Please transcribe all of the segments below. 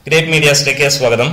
great മീഡിയാസിലേക്ക് സ്വാഗതം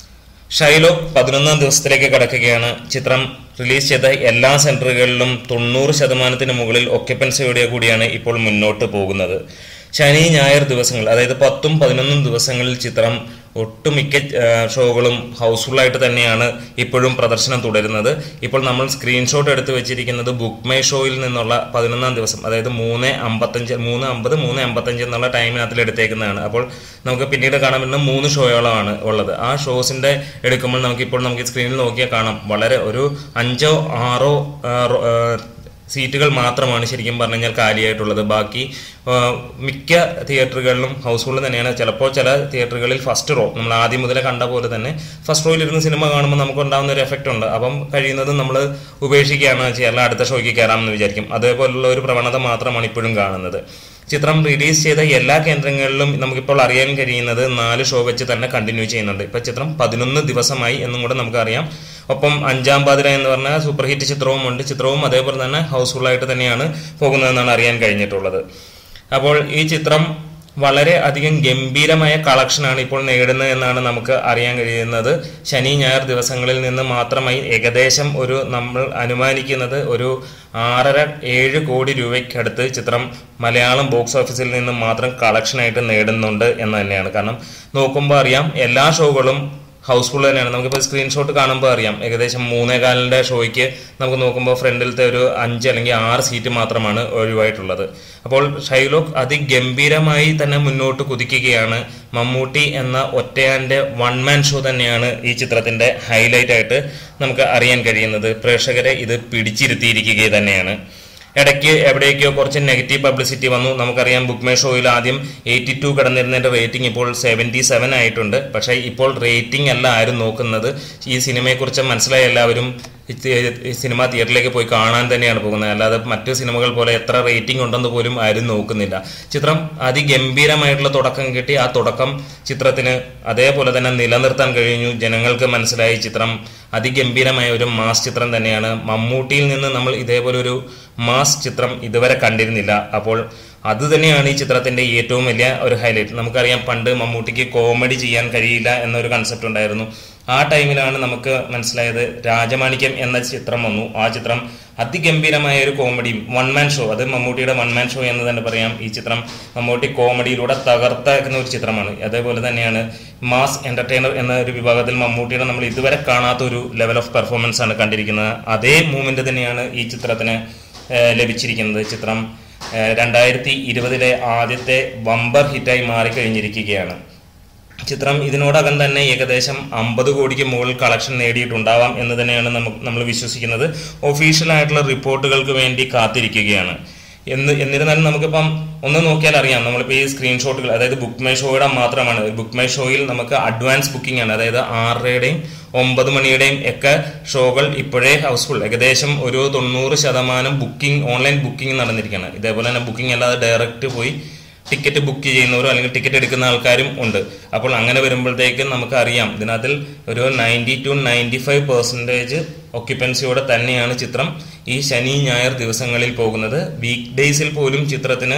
ഷൈലോ പതിനൊന്നാം ദിവസത്തിലേക്ക് കടക്കുകയാണ് ചിത്രം റിലീസ് ചെയ്ത എല്ലാ സെന്ററുകളിലും തൊണ്ണൂറ് ശതമാനത്തിന് മുകളിൽ ഒക്യുപ്പൻസിയോടെ കൂടിയാണ് ഇപ്പോൾ മുന്നോട്ട് പോകുന്നത് ശനി ഞായർ ദിവസങ്ങൾ അതായത് പത്തും പതിനൊന്നും ദിവസങ്ങളിൽ ചിത്രം ഒട്ടുമിക്ക ആ, ഷോകളും ഹൗസ്ഫുള്ളായിട്ട് തന്നെയാണ് ഇപ്പോഴും പ്രദർശനം തുടരുന്നത് ഇപ്പോൾ നമ്മൾ സ്ക്രീൻഷോട്ട് എടുത്ത് വെച്ചിരിക്കുന്നത് ബുക്ക് മൈ ഷോയിൽ നിന്നുള്ള പതിനൊന്നാം ദിവസം അതായത് മൂന്ന് അമ്പത്തഞ്ച് മൂന്ന് അമ്പത് മൂന്ന് അമ്പത്തഞ്ച് എന്നുള്ള ടൈമിനകത്തിൽ എടുത്തേക്കുന്നതാണ് അപ്പോൾ നമുക്ക് പിന്നീട് കാണാൻ പറ്റുന്ന മൂന്ന് ഷോകളാണ് ഉള്ളത് ആ ഷോസിന്റെ എടുക്കുമ്പോൾ നമുക്ക് ഇപ്പോൾ നമുക്ക് സ്ക്രീനിൽ നോക്കിയാൽ കാണാം വളരെ ഒരു അഞ്ചോ ആറോ ആ, റോ- ആ, സീറ്റുകൾ മാത്രമാണ് ശരിക്കും പറഞ്ഞു കഴിഞ്ഞാൽ കാലിയായിട്ടുള്ളത് ബാക്കി ആ, മിക്ക തിയേറ്ററുകളിലും ഹൗസ്ഫുൾ തന്നെയാണ് ചിലപ്പോൾ ചില തിയേറ്ററുകളിൽ ഫസ്റ്റ് റോ നമ്മൾ ആദ്യം മുതലേ കണ്ട പോലെ തന്നെ ഫസ്റ്റ് റോയിൽ ഇരുന്ന് സിനിമ കാണുമ്പോൾ നമുക്ക് ഉണ്ടാകുന്ന ഒരു എഫക്റ്റ് ഉണ്ട് അപ്പം കഴിയുന്നതും നമ്മൾ ഉപേക്ഷിക്കുകയാണ് ചെയ്യാറില്ല അടുത്ത ഷോയ്ക്ക് കയറാമെന്ന് വിചാരിക്കും അതേപോലുള്ള ഒരു പ്രവണത മാത്രമാണ് ഇപ്പോഴും കാണുന്നത് ചിത്രം റിലീസ് ചെയ്ത എല്ലാ കേന്ദ്രങ്ങളിലും നമുക്കിപ്പോൾ അറിയാൻ കഴിയുന്നത് നാല് ഷോ വെച്ച് തന്നെ കണ്ടിന്യൂ ചെയ്യുന്നുണ്ട് ഇപ്പൊ ചിത്രം പതിനൊന്ന് ദിവസമായി എന്നും കൂടെ നമുക്കറിയാം ഒപ്പം അഞ്ചാം പാതിര എന്ന് പറഞ്ഞ സൂപ്പർ ഹിറ്റ് ചിത്രവും ഉണ്ട് ചിത്രവും അതേപോലെ തന്നെ ഹൗസ്ഫുൾ ആയിട്ട് തന്നെയാണ് പോകുന്നതെന്നാണ് അറിയാൻ കഴിഞ്ഞിട്ടുള്ളത് അപ്പോൾ ഈ ചിത്രം വളരെ അധികം ഗംഭീരമായ കളക്ഷനാണ് ഇപ്പോൾ നേടുന്നത് എന്നാണ് നമുക്ക് അറിയാൻ കഴിയുന്നത് ശനി ഞായർ ദിവസങ്ങളിൽ നിന്ന് മാത്രമായി ഏകദേശം ഒരു നമ്മൾ അനുമാനിക്കുന്നത് ഒരു ആറര ഏഴ് കോടി രൂപയ്ക്കടുത്ത് ചിത്രം മലയാളം ബോക്സ് ഓഫീസിൽ നിന്ന് മാത്രം കളക്ഷനായിട്ട് നേടുന്നുണ്ട് എന്ന് തന്നെയാണ് കാരണം നോക്കുമ്പോൾ അറിയാം എല്ലാ ഷോകളും ഹൗസ്ഫുൾ തന്നെയാണ് നമുക്കിപ്പോൾ സ്ക്രീൻഷോട്ട് കാണുമ്പോൾ അറിയാം ഏകദേശം മൂന്നേകാലിൻ്റെ ഷോയ്ക്ക് നമുക്ക് നോക്കുമ്പോൾ ഫ്രണ്ടിലത്തെ ഒരു അഞ്ച് അല്ലെങ്കിൽ ആറ് സീറ്റ് മാത്രമാണ് ഒഴിവായിട്ടുള്ളത് അപ്പോൾ ഷൈലോക്ക് അതിഗംഭീരമായി തന്നെ മുന്നോട്ട് കുതിക്കുകയാണ് മമ്മൂട്ടി എന്ന ഒറ്റയാന്റെ വൺ മാൻ ഷോ തന്നെയാണ് ഈ ചിത്രത്തിന്റെ ഹൈലൈറ്റ് ആയിട്ട് നമുക്ക് അറിയാൻ കഴിയുന്നത് പ്രേക്ഷകരെ ഇത് പിടിച്ചിരുത്തിയിരിക്കുക തന്നെയാണ് ഇടയ്ക്ക് എവിടേക്കോ കുറച്ച് നെഗറ്റീവ് പബ്ലിസിറ്റി വന്നു നമുക്കറിയാം ബുക്ക് മൈ ഷോയിൽ ആദ്യം എയ്റ്റി ടു കിടന്നിരുന്നതിന്റെ റേറ്റിംഗ് ഇപ്പോൾ സെവൻറ്റി സെവൻ ആയിട്ടുണ്ട് പക്ഷേ ഇപ്പോൾ റേറ്റിംഗ് അല്ല ആരും നോക്കുന്നത് ഈ സിനിമയെക്കുറിച്ച് മനസ്സിലായ എല്ലാവരും ഈ തി- ഈ സിനിമ തിയേറ്ററിലേക്ക് പോയി കാണാൻ തന്നെയാണ് പോകുന്നത് അല്ലാതെ മറ്റു സിനിമകൾ പോലെ എത്ര റേറ്റിംഗ് ഉണ്ടെന്ന് പോലും ആരും നോക്കുന്നില്ല ചിത്രം അതിഗംഭീരമായിട്ടുള്ള തുടക്കം കിട്ടി ആ തുടക്കം ചിത്രത്തിന് അതേപോലെ തന്നെ നിലനിർത്താൻ കഴിഞ്ഞു ജനങ്ങൾക്ക് മനസ്സിലായി ചിത്രം അതിഗംഭീരമായ ഒരു മാസ് ചിത്രം തന്നെയാണ് മമ്മൂട്ടിയിൽ നിന്ന് നമ്മൾ ഇതേപോലെ ഒരു മാസ് ചിത്രം ഇതുവരെ കണ്ടിരുന്നില്ല അപ്പോൾ അത് തന്നെയാണ് ഈ ചിത്രത്തിന്റെ ഏറ്റവും വലിയ ഒരു ഹൈലൈറ്റ് നമുക്കറിയാം പണ്ട് മമ്മൂട്ടിക്ക് കോമഡി ചെയ്യാൻ കഴിയില്ല എന്നൊരു കൺസെപ്റ്റ് ഉണ്ടായിരുന്നു ആ ടൈമിലാണ് നമുക്ക് മനസ്സിലായത് രാജമാണിക്യം എന്ന ചിത്രം വന്നു ആ ചിത്രം അതിഗംഭീരമായ ഒരു കോമഡിയും വൺ മാൻ ഷോ അത് മമ്മൂട്ടിയുടെ വൺ മാൻ ഷോ എന്ന് തന്നെ പറയാം ഈ ചിത്രം മമ്മൂട്ടി കോമഡിയിലൂടെ തകർത്താക്കുന്ന ഒരു ചിത്രമാണ് അതേപോലെ തന്നെയാണ് മാസ് എന്റർടൈനർ എന്ന ഒരു വിഭാഗത്തിൽ മമ്മൂട്ടിയുടെ നമ്മൾ ഇതുവരെ കാണാത്ത ഒരു ലെവൽ ഓഫ് പെർഫോമൻസ് ആണ് കണ്ടിരിക്കുന്നത് അതേ മൂവ്മെന്റ് തന്നെയാണ് ഈ ചിത്രത്തിന് ഏഹ്, ലഭിച്ചിരിക്കുന്നത് ചിത്രം ഏഹ്, രണ്ടായിരത്തി ഇരുപതിലെ ആദ്യത്തെ ബമ്പർ ഹിറ്റായി മാറിക്കഴിഞ്ഞിരിക്കുകയാണ് ചിത്രം ഇതിനോടകം തന്നെ ഏകദേശം അമ്പത് കോടിക്ക് മുകളിൽ കളക്ഷൻ നേടിയിട്ടുണ്ടാവാം എന്ന് തന്നെയാണ് നമുക്ക് നമ്മൾ വിശ്വസിക്കുന്നത് ഒഫീഷ്യൽ ആയിട്ടുള്ള റിപ്പോർട്ടുകൾക്ക് വേണ്ടി കാത്തിരിക്കുകയാണ് എന്ന് എന്നിരുന്നാലും നമുക്കിപ്പം ഒന്ന് നോക്കിയാൽ അറിയാം നമ്മളിപ്പോൾ ഈ സ്ക്രീൻഷോട്ടുകൾ അതായത് ബുക്ക് മൈ ഷോയുടെ മാത്രമാണ് ബുക്ക് മൈ ഷോയിൽ നമുക്ക് അഡ്വാൻസ് ബുക്കിംഗ് ആണ് അതായത് ആറരയുടെയും ഒമ്പത് മണിയുടെയും ഒക്കെ ഷോകൾ ഇപ്പോഴേ ഹൗസ്ഫുൾ ഏകദേശം ഒരു തൊണ്ണൂറ് ശതമാനം ബുക്കിംഗ് ഓൺലൈൻ ബുക്കിംഗ് നടന്നിരിക്കുകയാണ് ഇതേപോലെ തന്നെ ബുക്കിംഗ് അല്ലാതെ ഡയറക്റ്റ് പോയി ടിക്കറ്റ് ബുക്ക് ചെയ്യുന്നവരോ അല്ലെങ്കിൽ ടിക്കറ്റ് എടുക്കുന്ന ആൾക്കാരും ഉണ്ട് അപ്പോൾ അങ്ങനെ വരുമ്പോഴത്തേക്കും നമുക്ക് അറിയാം ഇതിനകത്തിൽ ഒരു ninety two ninety five percentage ഒക്യുപ്പൻസിയോടെ തന്നെയാണ് ചിത്രം ഈ ശനി ഞായർ ദിവസങ്ങളിൽ പോകുന്നത് വീക്ക് ഡേയ്സിൽ പോലും ചിത്രത്തിന്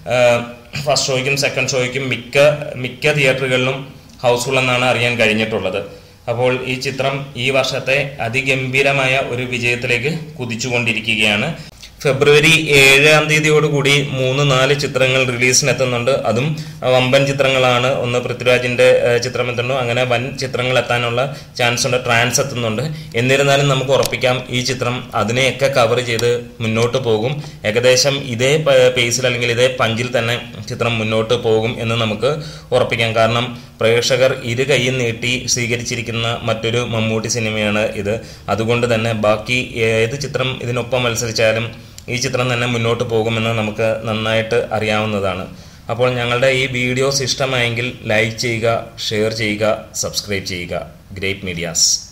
ഫസ്റ്റ് ഷോയ്ക്കും സെക്കൻഡ് ഷോയ്ക്കും മിക്ക മിക്ക തിയേറ്ററുകളിലും ഹൗസ്ഫുൾ എന്നാണ് അറിയാൻ കഴിഞ്ഞിട്ടുള്ളത് അപ്പോൾ ഈ ചിത്രം ഈ വർഷത്തെ അതിഗംഭീരമായ ഒരു വിജയത്തിലേക്ക് കുതിച്ചുകൊണ്ടിരിക്കുകയാണ് ഫെബ്രുവരി ഏഴാം തീയതിയോടുകൂടി മൂന്ന് നാല് ചിത്രങ്ങൾ റിലീസിനെത്തുന്നുണ്ട് അതും വമ്പൻ ചിത്രങ്ങളാണ് ഒന്ന് പൃഥ്വിരാജിന്റെ ഏഹ്, ചിത്രം എത്തുന്നു അങ്ങനെ വൻ ചിത്രങ്ങൾ എത്താനുള്ള ചാൻസ് ഉണ്ട് ട്രാൻസ് എത്തുന്നുണ്ട് എന്നിരുന്നാലും നമുക്ക് ഉറപ്പിക്കാം ഈ ചിത്രം അതിനെയൊക്കെ കവർ ചെയ്ത് മുന്നോട്ട് പോകും ഏകദേശം ഇതേ പേസിൽ അല്ലെങ്കിൽ ഇതേ പഞ്ചിൽ തന്നെ ചിത്രം മുന്നോട്ട് പോകും എന്ന് നമുക്ക് ഉറപ്പിക്കാം കാരണം പ്രേക്ഷകർ ഇരു കൈയും നീട്ടി സ്വീകരിച്ചിരിക്കുന്ന മറ്റൊരു മമ്മൂട്ടി സിനിമയാണ് ഇത് അതുകൊണ്ട് തന്നെ ബാക്കി ഏത് ചിത്രം ഇതിനൊപ്പം മത്സരിച്ചാലും ഈ ചിത്രം തന്നെ മുന്നോട്ട് പോകുമെന്ന് നമുക്ക് നന്നായിട്ട് അറിയാവുന്നതാണ് അപ്പോൾ ഞങ്ങളുടെ ഈ വീഡിയോസ് ഇഷ്ടമായെങ്കിൽ ലൈക്ക് ചെയ്യുക ഷെയർ ചെയ്യുക സബ്സ്ക്രൈബ് ചെയ്യുക ഗ്രേറ്റ് മീഡിയാസ്